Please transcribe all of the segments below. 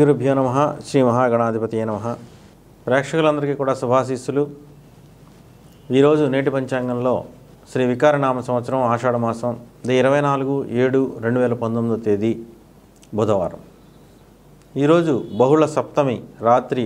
గురుభ్యో నమ శ్రీ మహాగణాధిపతి నమ ప్రేక్షకులందరికీ కూడా శుభాశీస్సులు ఈరోజు నేటి పంచాంగంలో శ్రీ వికారనామ సంవత్సరం ఆషాఢ మాసం ది ఇరవై నాలుగు ఏడు రెండు వేల పంతొమ్మిదో తేదీ బుధవారం ఈరోజు బహుళ సప్తమి రాత్రి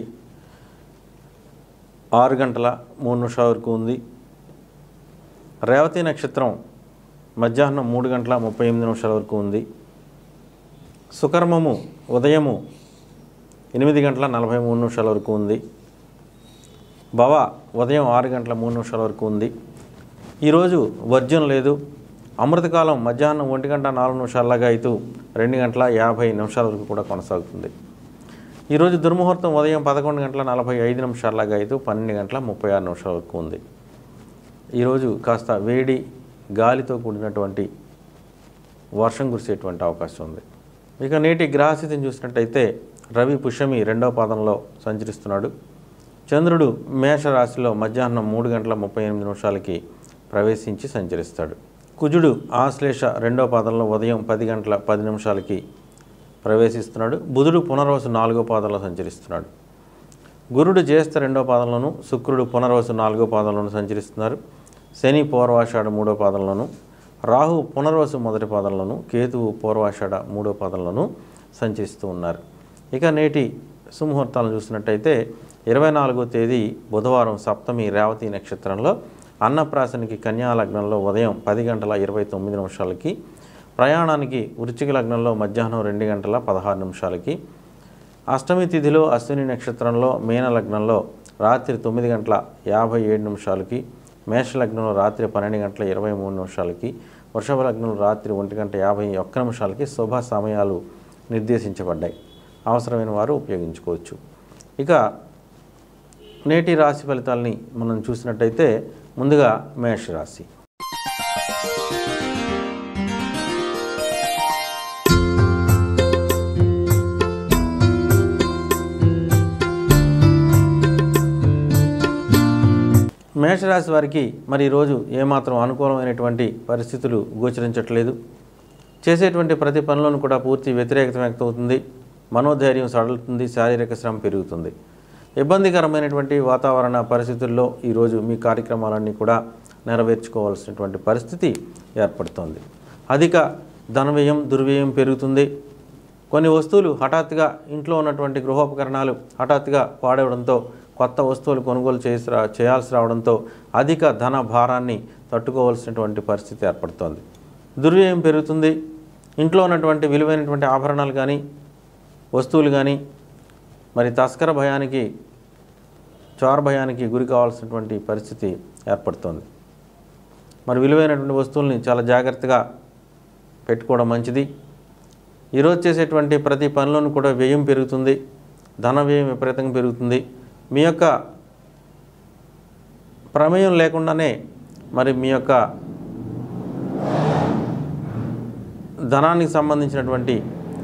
ఆరు గంటల మూడు నిమిషాల వరకు ఉంది రేవతి నక్షత్రం మధ్యాహ్నం మూడు గంటల ముప్పై ఎనిమిది నిమిషాల వరకు ఉంది సుకర్మము ఉదయము ఎనిమిది గంటల నలభై మూడు నిమిషాల వరకు ఉంది భవ ఉదయం ఆరు గంటల మూడు నిమిషాల వరకు ఉంది ఈరోజు వర్జం లేదు అమృతకాలం మధ్యాహ్నం ఒంటి గంట నాలుగు నిమిషాలగా అయితే రెండు గంటల యాభై నిమిషాల వరకు కూడా కొనసాగుతుంది ఈరోజు దుర్ముహూర్తం ఉదయం పదకొండు గంటల నలభై ఐదు నిమిషాలగా అయితే పన్నెండు గంటల ముప్పై ఆరు నిమిషాల వరకు ఉంది ఈరోజు కాస్త వేడి గాలితో కూడినటువంటి వర్షం కురిసేటువంటి అవకాశం ఉంది ఇక నేటి గ్రహస్థితిని చూసినట్టయితే రవి పుష్యమి రెండవ పాదంలో సంచరిస్తున్నాడు చంద్రుడు మేషరాశిలో మధ్యాహ్నం మూడు గంటల ముప్పై ఎనిమిది నిమిషాలకి ప్రవేశించి సంచరిస్తాడు కుజుడు ఆశ్లేష రెండవ పాదంలో ఉదయం పది గంటల పది నిమిషాలకి ప్రవేశిస్తున్నాడు బుధుడు పునర్వసు నాలుగో పాదంలో సంచరిస్తున్నాడు గురుడు జ్యేష్ఠ రెండో పాదంలోను శుక్రుడు పునర్వసు నాలుగో పాదంలోను సంచరిస్తున్నారు శని పూర్వాషాఢ మూడో పాదంలోను రాహు పునర్వసు మొదటి పాదంలోను కేతువు పూర్వాషాఢ మూడో పాదంలోను సంచరిస్తూ ఉన్నారు ఇక నేటి సుముహూర్తాలను చూసినట్టయితే ఇరవై నాలుగో తేదీ బుధవారం సప్తమి రేవతి నక్షత్రంలో అన్నప్రాసనికి కన్యా లగ్నంలో ఉదయం పది గంటల ఇరవై తొమ్మిది నిమిషాలకి ప్రయాణానికి వృశ్చిక లగ్నంలో మధ్యాహ్నం రెండు గంటల పదహారు నిమిషాలకి అష్టమి తిథిలో అశ్విని నక్షత్రంలో మీన లగ్నంలో రాత్రి తొమ్మిది గంటల యాభై ఏడు నిమిషాలకి మేష లగ్నంలో రాత్రి పన్నెండు గంటల ఇరవై మూడు నిమిషాలకి వృషభ లగ్నంలో రాత్రి ఒంటి గంట యాభై ఒక్క నిమిషాలకి శుభ సమయాలు నిర్దేశించబడ్డాయి అవసరమైన వారు ఉపయోగించుకోవచ్చు ఇక నేటి రాశి ఫలితాలని మనం చూసినట్టయితే ముందుగా మేషరాశి మేషరాశి వారికి మరి ఈరోజు ఏమాత్రం అనుకూలమైనటువంటి పరిస్థితులు గోచరించట్లేదు చేసేటువంటి ప్రతి పనిలోనూ కూడా పూర్తి వ్యతిరేకత వ్యక్తమవుతుంది మనోధైర్యం సడలుతుంది శారీరక శ్రమ పెరుగుతుంది ఇబ్బందికరమైనటువంటి వాతావరణ పరిస్థితుల్లో ఈరోజు మీ కార్యక్రమాలన్నీ కూడా నెరవేర్చుకోవాల్సినటువంటి పరిస్థితి ఏర్పడుతోంది అధిక ధనవ్యయం దుర్వ్యయం పెరుగుతుంది కొన్ని వస్తువులు హఠాత్తుగా ఇంట్లో ఉన్నటువంటి గృహోపకరణాలు హఠాత్తుగా పాడవడంతో కొత్త వస్తువులు కొనుగోలు చేసి రా చేయాల్సి రావడంతో అధిక ధన భారాన్ని తట్టుకోవాల్సినటువంటి పరిస్థితి ఏర్పడుతోంది దుర్వ్యయం పెరుగుతుంది ఇంట్లో ఉన్నటువంటి విలువైనటువంటి ఆభరణాలు కానీ వస్తువులు కానీ మరి తస్కర భయానికి చోర భయానికి గురి కావాల్సినటువంటి పరిస్థితి ఏర్పడుతోంది మరి విలువైనటువంటి వస్తువుల్ని చాలా జాగ్రత్తగా పెట్టుకోవడం మంచిది ఈరోజు చేసేటువంటి ప్రతి పనిలోనూ కూడా వ్యయం పెరుగుతుంది ధన వ్యయం విపరీతంగా పెరుగుతుంది మీ యొక్క ప్రమేయం లేకుండానే మరి మీ యొక్క ధనానికి సంబంధించినటువంటి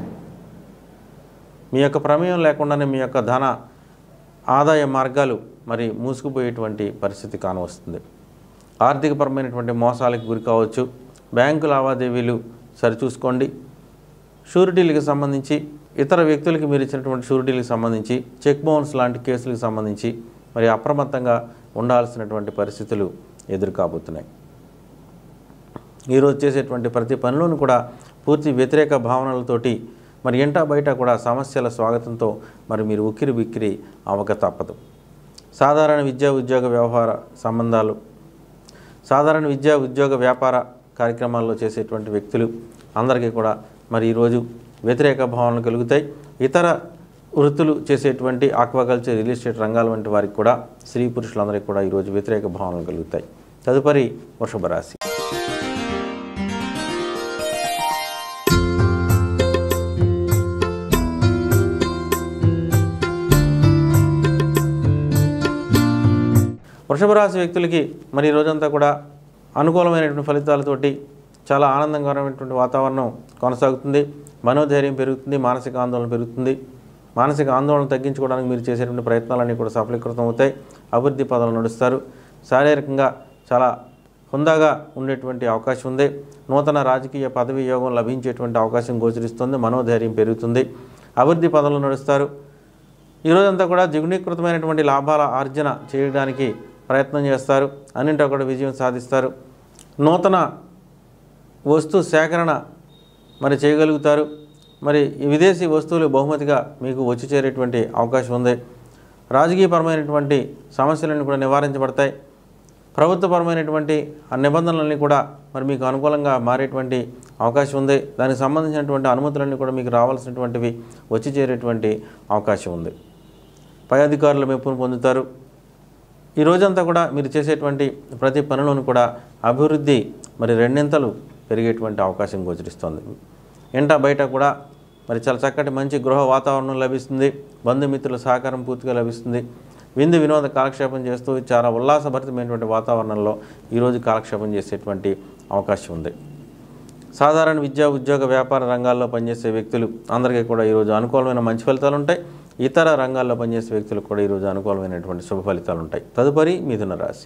మీ యొక్క ప్రమేయం లేకుండానే మీ యొక్క ధన ఆదాయ మార్గాలు మరి మూసుకుపోయేటువంటి పరిస్థితి కానవస్తుంది ఆర్థికపరమైనటువంటి మోసాలకు గురి కావచ్చు బ్యాంకు లావాదేవీలు సరిచూసుకోండి షూరిటీలకు సంబంధించి ఇతర వ్యక్తులకి మీరు ఇచ్చినటువంటి షూరిటీలకు సంబంధించి చెక్ బౌన్స్ లాంటి కేసులకు సంబంధించి మరి అప్రమత్తంగా ఉండాల్సినటువంటి పరిస్థితులు ఎదురు కాబోతున్నాయి ఈరోజు చేసేటువంటి ప్రతి పనిలోనూ కూడా పూర్తి వ్యతిరేక భావనలతోటి మరి ఎంటా బయట కూడా సమస్యల స్వాగతంతో మరి మీరు ఉక్కిరి బిక్కిరి అవ్వక తప్పదు సాధారణ విద్యా ఉద్యోగ వ్యవహార సంబంధాలు సాధారణ విద్యా ఉద్యోగ వ్యాపార కార్యక్రమాల్లో చేసేటువంటి వ్యక్తులు అందరికీ కూడా మరి ఈరోజు వ్యతిరేక భావనలు కలుగుతాయి ఇతర వృత్తులు చేసేటువంటి ఆక్వాకల్చర్ రియల్ ఎస్టేట్ రంగాల వంటి వారికి కూడా స్త్రీ పురుషులందరికీ కూడా ఈరోజు వ్యతిరేక భావనలు కలుగుతాయి తదుపరి వృషభ రాశి వృషభ రాశి వ్యక్తులకి మరి ఈ రోజంతా కూడా అనుకూలమైనటువంటి ఫలితాలతోటి చాలా ఆనందకరమైనటువంటి వాతావరణం కొనసాగుతుంది మనోధైర్యం పెరుగుతుంది మానసిక ఆందోళన పెరుగుతుంది మానసిక ఆందోళన తగ్గించుకోవడానికి మీరు చేసేటువంటి ప్రయత్నాలన్నీ కూడా సఫలీకృతం అవుతాయి అభివృద్ధి పదాలు నడుస్తారు శారీరకంగా చాలా హుందాగా ఉండేటువంటి అవకాశం ఉంది నూతన రాజకీయ పదవి యోగం లభించేటువంటి అవకాశం గోచరిస్తుంది మనోధైర్యం పెరుగుతుంది అభివృద్ధి పదంలో నడుస్తారు ఈరోజంతా కూడా జిగుణీకృతమైనటువంటి లాభాల ఆర్జన చేయడానికి ప్రయత్నం చేస్తారు అన్నింటా కూడా విజయం సాధిస్తారు నూతన వస్తు సేకరణ మరి చేయగలుగుతారు మరి ఈ విదేశీ వస్తువులు బహుమతిగా మీకు వచ్చి చేరేటువంటి అవకాశం ఉంది రాజకీయపరమైనటువంటి సమస్యలన్నీ కూడా నివారించబడతాయి ప్రభుత్వపరమైనటువంటి ఆ నిబంధనలన్నీ కూడా మరి మీకు అనుకూలంగా మారేటువంటి అవకాశం ఉంది దానికి సంబంధించినటువంటి అనుమతులన్నీ కూడా మీకు రావాల్సినటువంటివి వచ్చి చేరేటువంటి అవకాశం ఉంది పై అధికారుల మెప్పును పొందుతారు ఈ రోజంతా కూడా మీరు చేసేటువంటి ప్రతి పనిలోనూ కూడా అభివృద్ధి మరి రెండింతలు పెరిగేటువంటి అవకాశం గోచరిస్తుంది ఇంట బయట కూడా మరి చాలా చక్కటి మంచి గృహ వాతావరణం లభిస్తుంది బంధుమిత్రుల సహకారం పూర్తిగా లభిస్తుంది విందు వినోద కాలక్షేపం చేస్తూ చాలా ఉల్లాసభరితమైనటువంటి వాతావరణంలో ఈరోజు కాలక్షేపం చేసేటువంటి అవకాశం ఉంది సాధారణ విద్యా ఉద్యోగ వ్యాపార రంగాల్లో పనిచేసే వ్యక్తులు అందరికీ కూడా ఈరోజు అనుకూలమైన మంచి ఫలితాలు ఉంటాయి ఇతర రంగాల్లో పనిచేసే వ్యక్తులకు కూడా ఈరోజు అనుకూలమైనటువంటి శుభ ఫలితాలు ఉంటాయి తదుపరి మిథున రాశి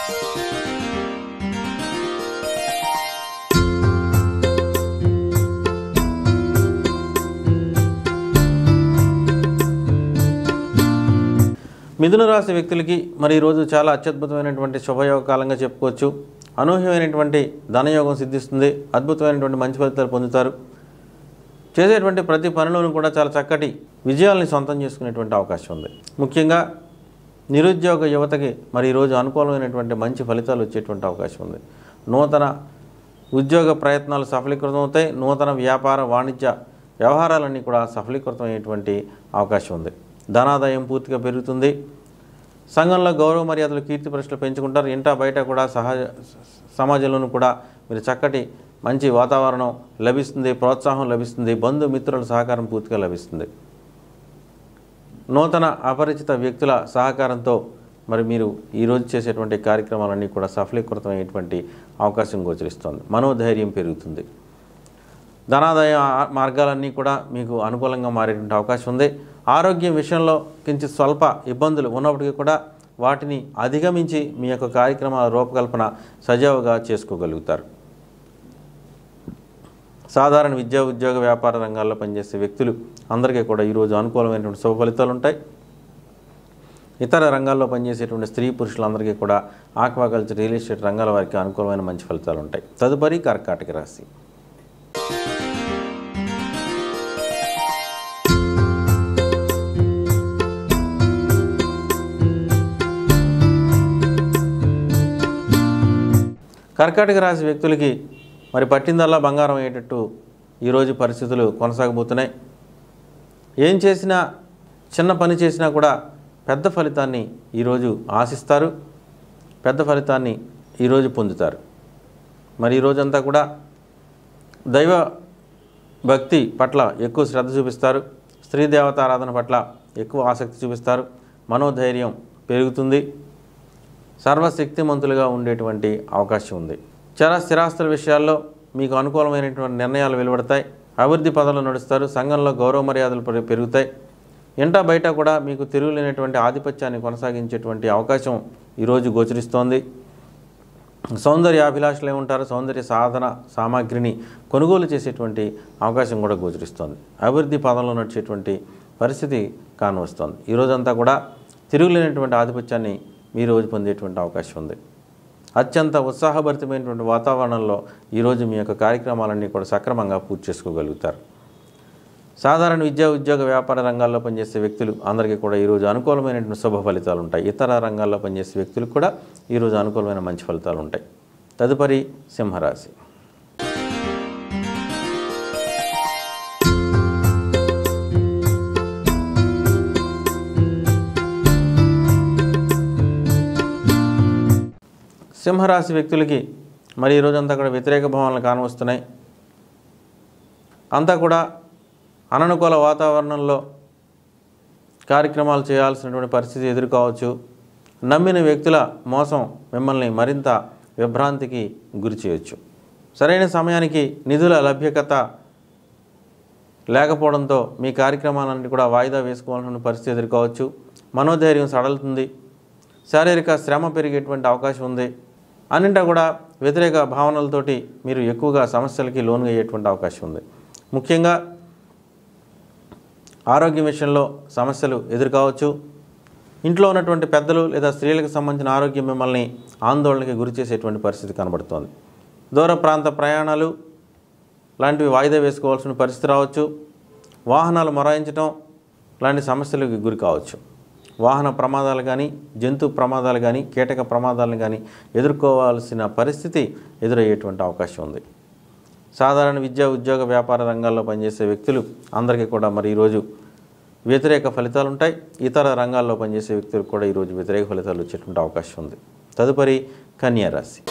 మిథున రాశి వ్యక్తులకి మరి ఈరోజు చాలా అత్యద్భుతమైనటువంటి శుభయోగ కాలంగా చెప్పుకోవచ్చు అనూహ్యమైనటువంటి ధనయోగం సిద్ధిస్తుంది అద్భుతమైనటువంటి మంచి ఫలితాలు పొందుతారు చేసేటువంటి ప్రతి పనిలోనూ కూడా చాలా చక్కటి విజయాల్ని సొంతం చేసుకునేటువంటి అవకాశం ఉంది ముఖ్యంగా నిరుద్యోగ యువతకి మరి ఈరోజు అనుకూలమైనటువంటి మంచి ఫలితాలు వచ్చేటువంటి అవకాశం ఉంది నూతన ఉద్యోగ ప్రయత్నాలు సఫలీకృతం అవుతాయి నూతన వ్యాపార వాణిజ్య వ్యవహారాలన్నీ కూడా సఫలీకృతం అయ్యేటువంటి అవకాశం ఉంది ధనాదాయం పూర్తిగా పెరుగుతుంది సంఘంలో గౌరవ మర్యాదలు కీర్తి ప్రశ్నలు పెంచుకుంటారు ఇంట బయట కూడా సహజ సమాజంలోనూ కూడా మీరు చక్కటి మంచి వాతావరణం లభిస్తుంది ప్రోత్సాహం లభిస్తుంది బంధుమిత్రుల సహకారం పూర్తిగా లభిస్తుంది నూతన అపరిచిత వ్యక్తుల సహకారంతో మరి మీరు ఈరోజు చేసేటువంటి కార్యక్రమాలన్నీ కూడా సఫలీకృతమయ్యేటువంటి అవకాశం గోచరిస్తుంది మనోధైర్యం పెరుగుతుంది ధనాదాయ ఆ- మార్గాలన్నీ కూడా మీకు అనుకూలంగా మారేటువంటి అవకాశం ఉంది ఆరోగ్యం విషయంలో కించిత్ స్వల్ప ఇబ్బందులు ఉన్నప్పటికీ కూడా వాటిని అధిగమించి మీ యొక్క కార్యక్రమాల రూపకల్పన సజావుగా చేసుకోగలుగుతారు సాధారణ విద్యా ఉద్యోగ వ్యాపార రంగాల్లో పనిచేసే వ్యక్తులు అందరికీ కూడా ఈరోజు అనుకూలమైనటువంటి శుభ ఫలితాలు ఉంటాయి ఇతర రంగాల్లో పనిచేసేటువంటి స్త్రీ పురుషులందరికీ కూడా ఆక్వాకల్చర్ రియల్ ఎస్టేట్ రంగాల వారికి అనుకూలమైన మంచి ఫలితాలు ఉంటాయి తదుపరి కర్కాటక రాశి కర్కాటక రాశి వ్యక్తులకి మరి పట్టిందల్లా బంగారం అయ్యేటట్టు ఈరోజు పరిస్థితులు కొనసాగబోతున్నాయి ఏం చేసినా చిన్న పని చేసినా కూడా పెద్ద ఫలితాన్ని ఈరోజు ఆశిస్తారు పెద్ద ఫలితాన్ని ఈరోజు పొందుతారు మరి ఈ రోజంతా కూడా దైవ భక్తి పట్ల ఎక్కువ శ్రద్ధ చూపిస్తారు స్త్రీ దేవత ఆరాధన పట్ల ఎక్కువ ఆసక్తి చూపిస్తారు మనోధైర్యం పెరుగుతుంది సర్వశక్తిమంతులుగా ఉండేటువంటి అవకాశం ఉంది చాలా స్థిరాస్తుల విషయాల్లో మీకు అనుకూలమైనటువంటి నిర్ణయాలు వెలువడతాయి అభివృద్ధి పదంలో నడుస్తారు సంఘంలో గౌరవ మర్యాదలు పెరు- పెరుగుతాయి ఇంట బయట కూడా మీకు తిరుగులేనటువంటి ఆధిపత్యాన్ని కొనసాగించేటువంటి అవకాశం ఈరోజు గోచరిస్తోంది సౌందర్య అభిలాషులు ఏముంటారు సౌందర్య సాధన సామాగ్రిని కొనుగోలు చేసేటువంటి అవకాశం కూడా గోచరిస్తోంది అభివృద్ధి పదంలో నడిచేటువంటి పరిస్థితి కానవస్తోంది ఈ రోజంతా కూడా తిరుగులేనటువంటి ఆధిపత్యాన్ని మీ రోజు పొందేటువంటి అవకాశం ఉంది అత్యంత ఉత్సాహభరితమైనటువంటి వాతావరణంలో ఈరోజు మీ యొక్క కార్యక్రమాలన్నీ కూడా సక్రమంగా పూర్తి చేసుకోగలుగుతారు సాధారణ విద్యా ఉద్యోగ వ్యాపార రంగాల్లో పనిచేసే వ్యక్తులు అందరికీ కూడా ఈరోజు అనుకూలమైనటువంటి శుభ ఫలితాలు ఉంటాయి ఇతర రంగాల్లో పనిచేసే వ్యక్తులకు కూడా ఈరోజు అనుకూలమైన మంచి ఫలితాలు ఉంటాయి తదుపరి సింహరాశి సింహరాశి వ్యక్తులకి మరి ఈ రోజంతా కూడా వ్యతిరేక భావనలు కానవస్తున్నాయి అంతా కూడా అననుకూల వాతావరణంలో కార్యక్రమాలు చేయాల్సినటువంటి పరిస్థితి ఎదుర్కోవచ్చు నమ్మిన వ్యక్తుల మోసం మిమ్మల్ని మరింత విభ్రాంతికి గురి చేయొచ్చు సరైన సమయానికి నిధుల లభ్యత లేకపోవడంతో మీ కార్యక్రమాలన్నీ కూడా వాయిదా వేసుకోవాల్సిన పరిస్థితి ఎదుర్కోవచ్చు మనోధైర్యం సడలుతుంది శారీరక శ్రమ పెరిగేటువంటి అవకాశం ఉంది అన్నింటా కూడా వ్యతిరేక భావనలతోటి మీరు ఎక్కువగా సమస్యలకి లోన్ అయ్యేటువంటి అవకాశం ఉంది ముఖ్యంగా ఆరోగ్యం విషయంలో సమస్యలు ఎదుర్కోవచ్చు ఇంట్లో ఉన్నటువంటి పెద్దలు లేదా స్త్రీలకు సంబంధించిన ఆరోగ్యం మిమ్మల్ని ఆందోళనకి గురి చేసేటువంటి పరిస్థితి కనబడుతోంది దూర ప్రాంత ప్రయాణాలు లాంటివి వాయిదా వేసుకోవాల్సిన పరిస్థితి రావచ్చు వాహనాలు మొరాయించడం లాంటి సమస్యలకు గురి కావచ్చు వాహన ప్రమాదాలు కానీ జంతు ప్రమాదాలు కానీ కీటక ప్రమాదాలను కానీ ఎదుర్కోవాల్సిన పరిస్థితి ఎదురయ్యేటువంటి అవకాశం ఉంది సాధారణ విద్యా ఉద్యోగ వ్యాపార రంగాల్లో పనిచేసే వ్యక్తులు అందరికీ కూడా మరి ఈరోజు వ్యతిరేక ఫలితాలు ఉంటాయి ఇతర రంగాల్లో పనిచేసే వ్యక్తులకు కూడా ఈరోజు వ్యతిరేక ఫలితాలు వచ్చేటువంటి అవకాశం ఉంది తదుపరి కన్యా రాశి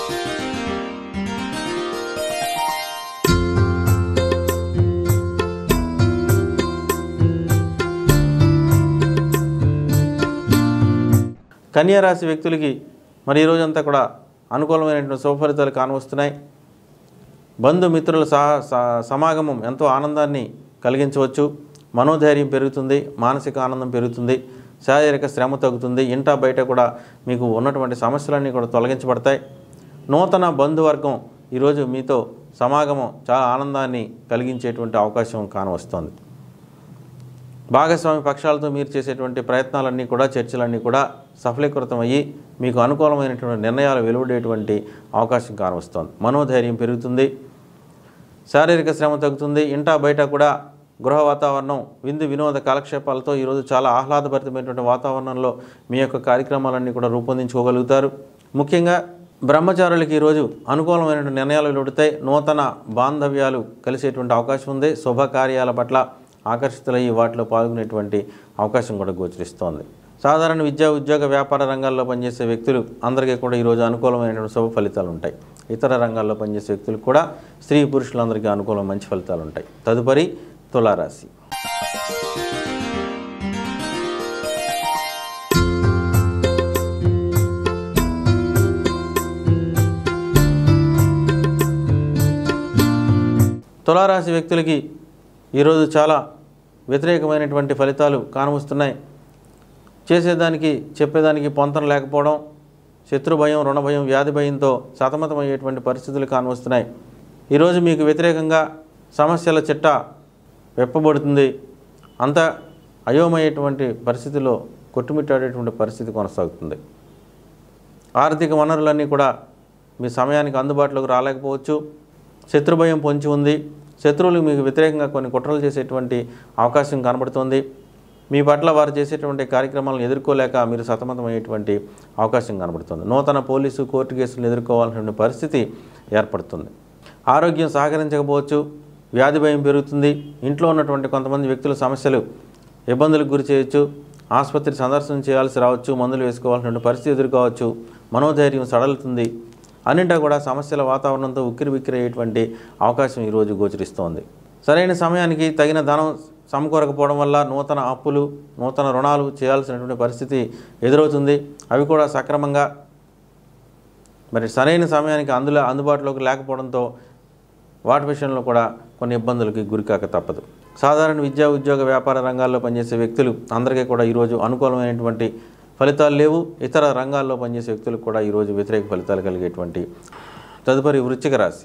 కన్యా రాశి వ్యక్తులకి మరి ఈరోజంతా కూడా అనుకూలమైనటువంటి శుభ ఫలితాలు కానవస్తున్నాయి బంధుమిత్రుల సహ స- సమాగమం ఎంతో ఆనందాన్ని కలిగించవచ్చు మనోధైర్యం పెరుగుతుంది మానసిక ఆనందం పెరుగుతుంది శారీరక శ్రమ తగ్గుతుంది ఇంటా బయట కూడా మీకు ఉన్నటువంటి సమస్యలన్నీ కూడా తొలగించబడతాయి నూతన బంధువర్గం ఈరోజు మీతో సమాగమం చాలా ఆనందాన్ని కలిగించేటువంటి అవకాశం కానవస్తోంది భాగస్వామి పక్షాలతో మీరు చేసేటువంటి ప్రయత్నాలన్నీ కూడా చర్చలన్నీ కూడా సఫలీకృతం అయ్యి మీకు అనుకూలమైనటువంటి నిర్ణయాలు వెలువడేటువంటి అవకాశం కానవస్తోంది మనోధైర్యం పెరుగుతుంది శారీరక శ్రమ తగ్గుతుంది ఇంటా బయట కూడా గృహ వాతావరణం విందు వినోద కాలక్షేపాలతో ఈరోజు చాలా ఆహ్లాదభరితమైనటువంటి వాతావరణంలో మీ యొక్క కార్యక్రమాలన్నీ కూడా రూపొందించుకోగలుగుతారు ముఖ్యంగా బ్రహ్మచారులకి ఈరోజు అనుకూలమైనటువంటి నిర్ణయాలు వెలువడతాయి నూతన బాంధవ్యాలు కలిసేటువంటి అవకాశం ఉంది శుభకార్యాల పట్ల ఆకర్షితులయ్యి వాటిలో పాల్గొనేటువంటి అవకాశం కూడా గోచరిస్తోంది సాధారణ విద్యా ఉద్యోగ వ్యాపార రంగాల్లో పనిచేసే వ్యక్తులు అందరికీ కూడా ఈరోజు అనుకూలమైనటువంటి శుభ ఫలితాలు ఉంటాయి ఇతర రంగాల్లో పనిచేసే వ్యక్తులకు కూడా స్త్రీ పురుషులందరికీ అనుకూలం మంచి ఫలితాలు ఉంటాయి తదుపరి తులారాశి తులారాశి వ్యక్తులకి ఈరోజు చాలా వ్యతిరేకమైనటువంటి ఫలితాలు కానవస్తున్నాయి చేసేదానికి చెప్పేదానికి పొంతన లేకపోవడం శత్రు భయం రుణ భయం వ్యాధి భయంతో సతమతమయ్యేటువంటి పరిస్థితులు కానవస్తున్నాయి ఈరోజు మీకు వ్యతిరేకంగా సమస్యల చిట్ట వెప్పబడుతుంది అంత అయోమయ్యేటువంటి పరిస్థితిలో కొట్టుమిట్టాడేటువంటి పరిస్థితి కొనసాగుతుంది ఆర్థిక వనరులన్నీ కూడా మీ సమయానికి అందుబాటులోకి రాలేకపోవచ్చు శత్రుభయం పొంచి ఉంది శత్రువులు మీకు వ్యతిరేకంగా కొన్ని కుట్రలు చేసేటువంటి అవకాశం కనబడుతోంది మీ పట్ల వారు చేసేటువంటి కార్యక్రమాలను ఎదుర్కోలేక మీరు సతమతమయ్యేటువంటి అవకాశం కనబడుతుంది నూతన పోలీసు కోర్టు కేసులను ఎదుర్కోవాల్సిన పరిస్థితి ఏర్పడుతుంది ఆరోగ్యం సహకరించకపోవచ్చు వ్యాధి భయం పెరుగుతుంది ఇంట్లో ఉన్నటువంటి కొంతమంది వ్యక్తుల సమస్యలు ఇబ్బందులకు గురి చేయొచ్చు ఆసుపత్రి సందర్శన చేయాల్సి రావచ్చు మందులు వేసుకోవాల్సిన పరిస్థితి ఎదుర్కోవచ్చు మనోధైర్యం సడలుతుంది అన్నింటా కూడా సమస్యల వాతావరణంతో ఉక్కిరి బిక్కిరి అయ్యేటువంటి అవకాశం ఈరోజు గోచరిస్తోంది సరైన సమయానికి తగిన ధనం సమకూరకపోవడం వల్ల నూతన అప్పులు నూతన రుణాలు చేయాల్సినటువంటి పరిస్థితి ఎదురవుతుంది అవి కూడా సక్రమంగా మరి సరైన సమయానికి అందులో అందుబాటులోకి లేకపోవడంతో వాటి విషయంలో కూడా కొన్ని ఇబ్బందులకి గురికాక తప్పదు సాధారణ విద్యా ఉద్యోగ వ్యాపార రంగాల్లో పనిచేసే వ్యక్తులు అందరికీ కూడా ఈరోజు అనుకూలమైనటువంటి ఫలితాలు లేవు ఇతర రంగాల్లో పనిచేసే వ్యక్తులకు కూడా ఈరోజు వ్యతిరేక ఫలితాలు కలిగేటువంటి తదుపరి వృశ్చిక రాశి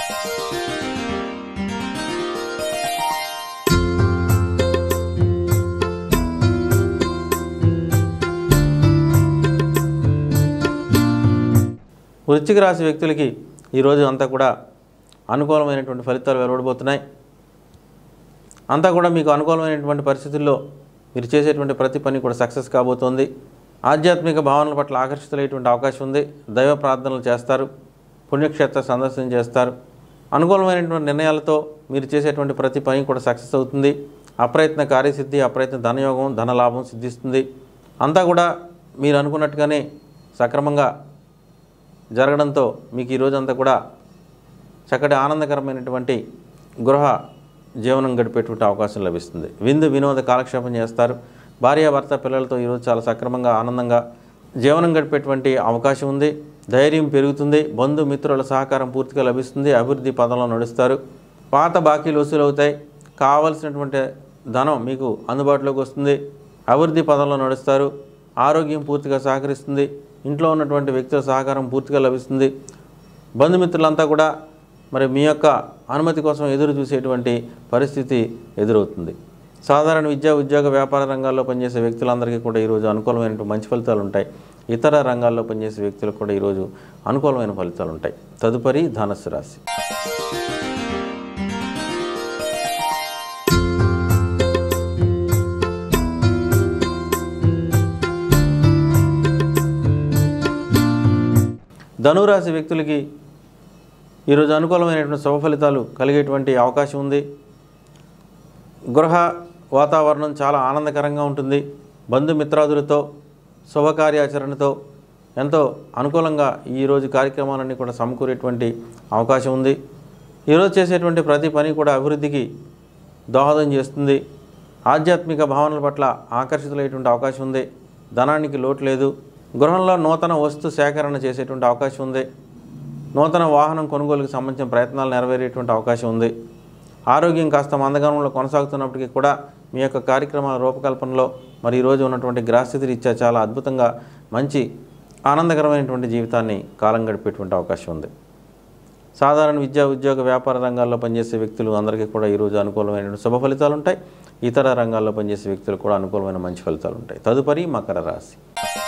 వృశ్చిక రాశి వ్యక్తులకి ఈరోజు అంతా కూడా అనుకూలమైనటువంటి ఫలితాలు వెలువడబోతున్నాయి అంతా కూడా మీకు అనుకూలమైనటువంటి పరిస్థితుల్లో మీరు చేసేటువంటి ప్రతి పని కూడా సక్సెస్ కాబోతోంది ఆధ్యాత్మిక భావనల పట్ల ఆకర్షితులయ్యేటువంటి అవకాశం ఉంది దైవ ప్రార్థనలు చేస్తారు పుణ్యక్షేత్ర సందర్శన చేస్తారు అనుకూలమైనటువంటి నిర్ణయాలతో మీరు చేసేటువంటి ప్రతి పని కూడా సక్సెస్ అవుతుంది అప్రయత్న కార్యసిద్ధి అప్రయత్న ధనయోగం ధనలాభం సిద్ధిస్తుంది అంతా కూడా మీరు అనుకున్నట్టుగానే సక్రమంగా జరగడంతో మీకు ఈ రోజంతా కూడా చక్కటి ఆనందకరమైనటువంటి గృహ జీవనం గడిపేటువంటి అవకాశం లభిస్తుంది విందు వినోద కాలక్షేపం చేస్తారు భార్యాభర్త పిల్లలతో ఈరోజు చాలా సక్రమంగా ఆనందంగా జీవనం గడిపేటువంటి అవకాశం ఉంది ధైర్యం పెరుగుతుంది బంధుమిత్రుల సహకారం పూర్తిగా లభిస్తుంది అభివృద్ధి పదంలో నడుస్తారు పాత బాకీలు వసూలవుతాయి కావలసినటువంటి ధనం మీకు అందుబాటులోకి వస్తుంది అభివృద్ధి పదంలో నడుస్తారు ఆరోగ్యం పూర్తిగా సహకరిస్తుంది ఇంట్లో ఉన్నటువంటి వ్యక్తుల సహకారం పూర్తిగా లభిస్తుంది బంధుమిత్రులంతా కూడా మరి మీ యొక్క అనుమతి కోసం ఎదురు చూసేటువంటి పరిస్థితి ఎదురవుతుంది సాధారణ విద్యా ఉద్యోగ వ్యాపార రంగాల్లో పనిచేసే వ్యక్తులందరికీ కూడా ఈరోజు అనుకూలమైనటువంటి మంచి ఫలితాలు ఉంటాయి ఇతర రంగాల్లో పనిచేసే వ్యక్తులకు కూడా ఈరోజు అనుకూలమైన ఫలితాలు ఉంటాయి తదుపరి ధనస్సు రాశి ధనురాశి వ్యక్తులకి ఈరోజు అనుకూలమైనటువంటి శుభ ఫలితాలు కలిగేటువంటి అవకాశం ఉంది గృహ వాతావరణం చాలా ఆనందకరంగా ఉంటుంది బంధుమిత్రాదులతో శుభకార్యాచరణతో ఎంతో అనుకూలంగా ఈరోజు కార్యక్రమాలన్నీ కూడా సమకూరేటువంటి అవకాశం ఉంది ఈరోజు చేసేటువంటి ప్రతి పని కూడా అభివృద్ధికి దోహదం చేస్తుంది ఆధ్యాత్మిక భావనల పట్ల ఆకర్షితులయ్యేటువంటి అవకాశం ఉంది ధనానికి లోటు లేదు గృహంలో నూతన వస్తు సేకరణ చేసేటువంటి అవకాశం ఉంది నూతన వాహనం కొనుగోలుకు సంబంధించిన ప్రయత్నాలు నెరవేరేటువంటి అవకాశం ఉంది ఆరోగ్యం కాస్త మందగమనంలో కొనసాగుతున్నప్పటికీ కూడా మీ యొక్క కార్యక్రమాల రూపకల్పనలో మరి ఈరోజు ఉన్నటువంటి గ్రహస్థితి రీత్యా చాలా అద్భుతంగా మంచి ఆనందకరమైనటువంటి జీవితాన్ని కాలం గడిపేటువంటి అవకాశం ఉంది సాధారణ విద్యా ఉద్యోగ వ్యాపార రంగాల్లో పనిచేసే వ్యక్తులు అందరికీ కూడా ఈరోజు అనుకూలమైన శుభ ఫలితాలు ఉంటాయి ఇతర రంగాల్లో పనిచేసే వ్యక్తులు కూడా అనుకూలమైన మంచి ఫలితాలు ఉంటాయి తదుపరి మకర రాశి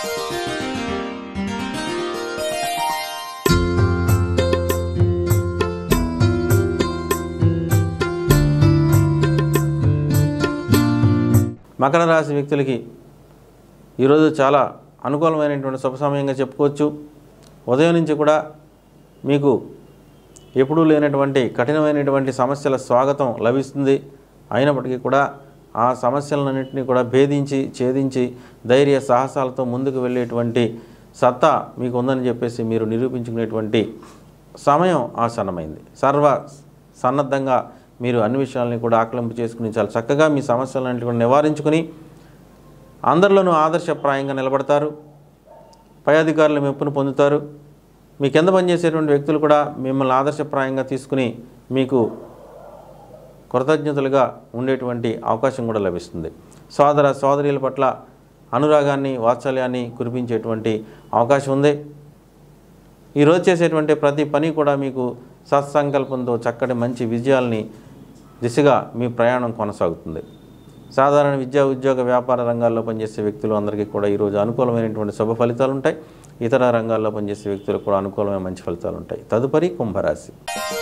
మకర రాశి వ్యక్తులకి ఈరోజు చాలా అనుకూలమైనటువంటి శుభ సమయంగా చెప్పుకోవచ్చు ఉదయం నుంచి కూడా మీకు ఎప్పుడూ లేనటువంటి కఠినమైనటువంటి సమస్యల స్వాగతం లభిస్తుంది అయినప్పటికీ కూడా ఆ సమస్యలన్నింటినీ కూడా భేదించి ఛేదించి ధైర్య సాహసాలతో ముందుకు వెళ్ళేటువంటి సత్తా మీకు ఉందని చెప్పేసి మీరు నిరూపించుకునేటువంటి సమయం ఆసన్నమైంది సర్వ సన్నద్ధంగా మీరు అన్ని విషయాలని కూడా ఆకలింపు చేసుకుని చాలా చక్కగా మీ సమస్యలన్నింటినీ కూడా నివారించుకుని అందరిలోనూ ఆదర్శప్రాయంగా నిలబడతారు పై అధికారుల మెప్పును పొందుతారు మీ కింద పనిచేసేటువంటి వ్యక్తులు కూడా మిమ్మల్ని ఆదర్శప్రాయంగా తీసుకుని మీకు కృతజ్ఞతలుగా ఉండేటువంటి అవకాశం కూడా లభిస్తుంది సోదర సోదరీల పట్ల అనురాగాన్ని వాత్సల్యాన్ని కురిపించేటువంటి అవకాశం ఉంది ఈరోజు చేసేటువంటి ప్రతి పని కూడా మీకు సత్సంకల్పంతో చక్కటి మంచి విజయాల్ని దిశగా మీ ప్రయాణం కొనసాగుతుంది సాధారణ విద్యా ఉద్యోగ వ్యాపార రంగాల్లో పనిచేసే వ్యక్తులు అందరికీ కూడా ఈరోజు అనుకూలమైనటువంటి శుభ ఫలితాలు ఉంటాయి ఇతర రంగాల్లో పనిచేసే వ్యక్తులకు కూడా అనుకూలమైన మంచి ఫలితాలు ఉంటాయి తదుపరి కుంభరాశి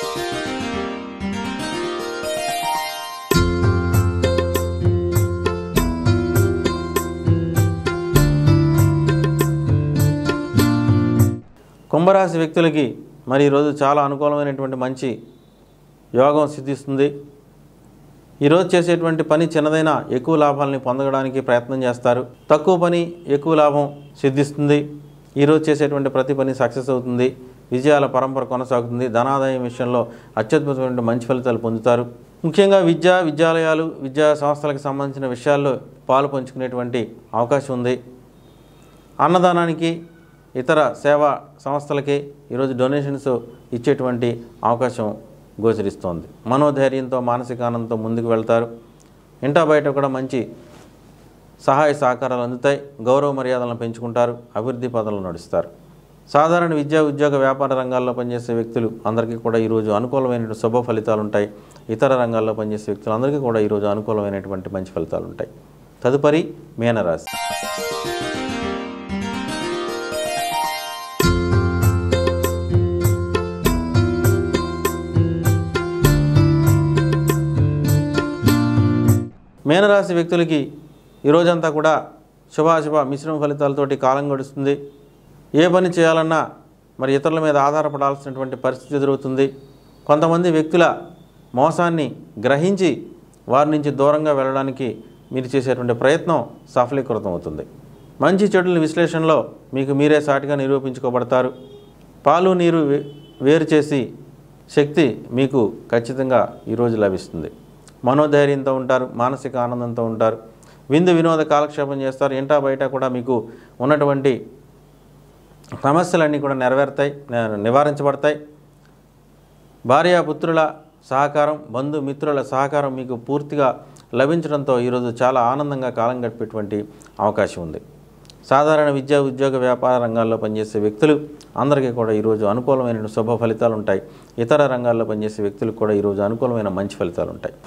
కుంభరాశి వ్యక్తులకి మరి ఈరోజు చాలా అనుకూలమైనటువంటి మంచి యోగం సిద్ధిస్తుంది ఈరోజు చేసేటువంటి పని చిన్నదైనా ఎక్కువ లాభాలని పొందడానికి ప్రయత్నం చేస్తారు తక్కువ పని ఎక్కువ లాభం సిద్ధిస్తుంది ఈరోజు చేసేటువంటి ప్రతి పని సక్సెస్ అవుతుంది విజయాల పరంపర కొనసాగుతుంది ధనాదాయం విషయంలో అత్యద్భుతమైన మంచి ఫలితాలు పొందుతారు ముఖ్యంగా విద్యా విద్యాలయాలు విద్యా సంస్థలకు సంబంధించిన విషయాల్లో పాలు పంచుకునేటువంటి అవకాశం ఉంది అన్నదానానికి ఇతర సేవా సంస్థలకి ఈరోజు డొనేషన్స్ ఇచ్చేటువంటి అవకాశం గోచరిస్తోంది మనోధైర్యంతో మానసిక ఆనందంతో ముందుకు వెళ్తారు ఇంటా బయట కూడా మంచి సహాయ సహకారాలు అందుతాయి గౌరవ మర్యాదలను పెంచుకుంటారు అభివృద్ధి పదాలు నడుస్తారు సాధారణ విద్యా ఉద్యోగ వ్యాపార రంగాల్లో పనిచేసే వ్యక్తులు అందరికీ కూడా ఈరోజు అనుకూలమైన శుభ ఫలితాలు ఉంటాయి ఇతర రంగాల్లో పనిచేసే వ్యక్తులందరికీ కూడా ఈరోజు అనుకూలమైనటువంటి మంచి ఫలితాలు ఉంటాయి తదుపరి మీనరాశి మీనరాశి వ్యక్తులకి ఈ రోజంతా కూడా శుభాశుభ మిశ్రమ ఫలితాలతోటి కాలం గడుస్తుంది ఏ పని చేయాలన్నా మరి ఇతరుల మీద ఆధారపడాల్సినటువంటి పరిస్థితి ఎదురవుతుంది కొంతమంది వ్యక్తుల మోసాన్ని గ్రహించి వారి నుంచి దూరంగా వెళ్ళడానికి మీరు చేసేటువంటి ప్రయత్నం సఫలీకృతం అవుతుంది మంచి చెడుల విశ్లేషణలో మీకు మీరే సాటిగా నిరూపించుకోబడతారు పాలు నీరు వే- వేరు చేసి శక్తి మీకు ఖచ్చితంగా ఈరోజు లభిస్తుంది మనోధైర్యంతో ఉంటారు మానసిక ఆనందంతో ఉంటారు విందు వినోద కాలక్షేపం చేస్తారు ఇంటా బయట కూడా మీకు ఉన్నటువంటి సమస్యలన్నీ కూడా నెరవేరుతాయి నే- నివారించబడతాయి భార్యాపుత్రుల సహకారం బంధుమిత్రుల సహకారం మీకు పూర్తిగా లభించడంతో ఈరోజు చాలా ఆనందంగా కాలం గడిపేటువంటి అవకాశం ఉంది సాధారణ విద్యా ఉద్యోగ వ్యాపార రంగాల్లో పనిచేసే వ్యక్తులు అందరికీ కూడా ఈరోజు అనుకూలమైన శుభ ఫలితాలు ఉంటాయి ఇతర రంగాల్లో పనిచేసే వ్యక్తులకు కూడా ఈరోజు అనుకూలమైన మంచి ఫలితాలు ఉంటాయి